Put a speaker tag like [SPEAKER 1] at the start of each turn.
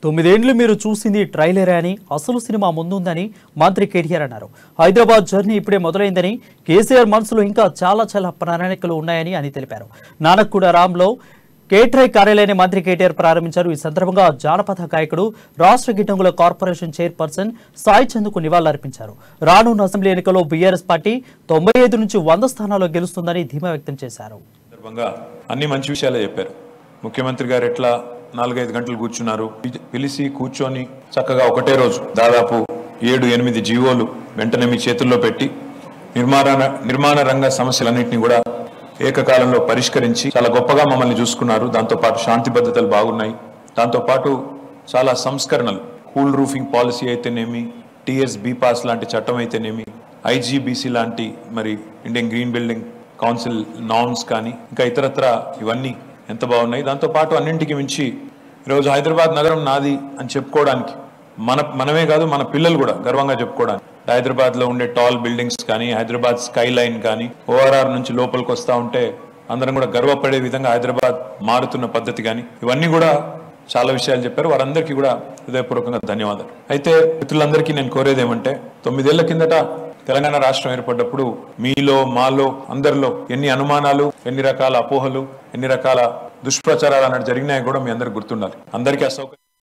[SPEAKER 1] తొమ్మిదేండ్లు మీరు చూసింది ట్రైలరే అని అసలు సినిమా ముందుందని మంత్రి కేటీఆర్ అన్నారు హైదరాబాద్ జర్నీ ఇప్పుడే మొదలైందని కేసీఆర్ మనసులో ఇంకా చాలా చాలా ప్రణాళికలు ఉన్నాయని అని తెలిపారు నానక్కూడ రామ్లో కేట్రై కార్యాలయాన్ని మంత్రి కేటీఆర్ ప్రారంభించారు ఈ సందర్భంగా జానపద గాయకుడు రాష్ట్ర గిడ్డంగుల కార్పొరేషన్ చైర్పర్సన్ సాయి చందుకు నివాళులర్పించారు రానున్న అసెంబ్లీ ఎన్నికల్లో బీఆర్ఎస్ పార్టీ తొంభై ఐదు నుంచి వంద స్థానాల్లో గెలుస్తుందని ధీమా వ్యక్తం చేశారు
[SPEAKER 2] సందర్భంగా అన్ని మంచి విషయాలే చెప్పారు ముఖ్యమంత్రి గారు ఎట్లా నాలుగైదు గంటలు కూర్చున్నారు పి- పిలిచి కూర్చొని చక్కగా ఒకటే రోజు దాదాపు ఏడు ఎనిమిది జీవోలు వెంటనే మీ చేతుల్లో పెట్టి నిర్మాణ నిర్మాణ రంగ సమస్యలన్నింటినీ కూడా ఏకకాలంలో పరిష్కరించి చాలా గొప్పగా మమ్మల్ని చూసుకున్నారు దాంతోపాటు శాంతి భద్రతలు బాగున్నాయి దాంతోపాటు చాలా సంస్కరణలు కూల్ రూఫింగ్ పాలసీ అయితేనేమి టిఎస్ బి పాస్ లాంటి చట్టం అయితేనేమి ఐజీబీసీ లాంటి మరి Indian green building council norms కానీ ఇంకా ఇతరత్ర ఇవన్నీ ఎంత బాగున్నాయి దాంతోపాటు అన్నింటికి మించి ఈరోజు హైదరాబాద్ నగరం నాది అని చెప్పుకోవడానికి మన మనమే కాదు మన పిల్లలు కూడా గర్వంగా చెప్పుకోవడానికి హైదరాబాద్ లో ఉండే టాల్ బిల్డింగ్స్ కానీ హైదరాబాద్ స్కై లైన్ కానీ ఓఆర్ఆర్ నుంచి లోపలికి వస్తా ఉంటే అందరం కూడా గర్వపడే విధంగా హైదరాబాద్ మారుతున్న పద్ధతి కానీ ఇవన్నీ కూడా చాలా విషయాలు చెప్పారు వారందరికీ కూడా హృదయపూర్వకంగా ధన్యవాదాలు అయితే మిత్రులందరికీ నేను కోరేది ఏమంటే తొమ్మిదేళ్ల కిందట తెలంగాణ రాష్ట్రం ఏర్పడ్డప్పుడు మీలో మాలో అందరిలో ఎన్ని అనుమానాలు ఎన్ని రకాల అపోహలు ఎన్ని రకాల దుష్ప్రచారాలు అన్నట్టు జరిగినాయి కూడా మీ అందరికి గుర్తుండాలి అందరికీ అసౌకర్యం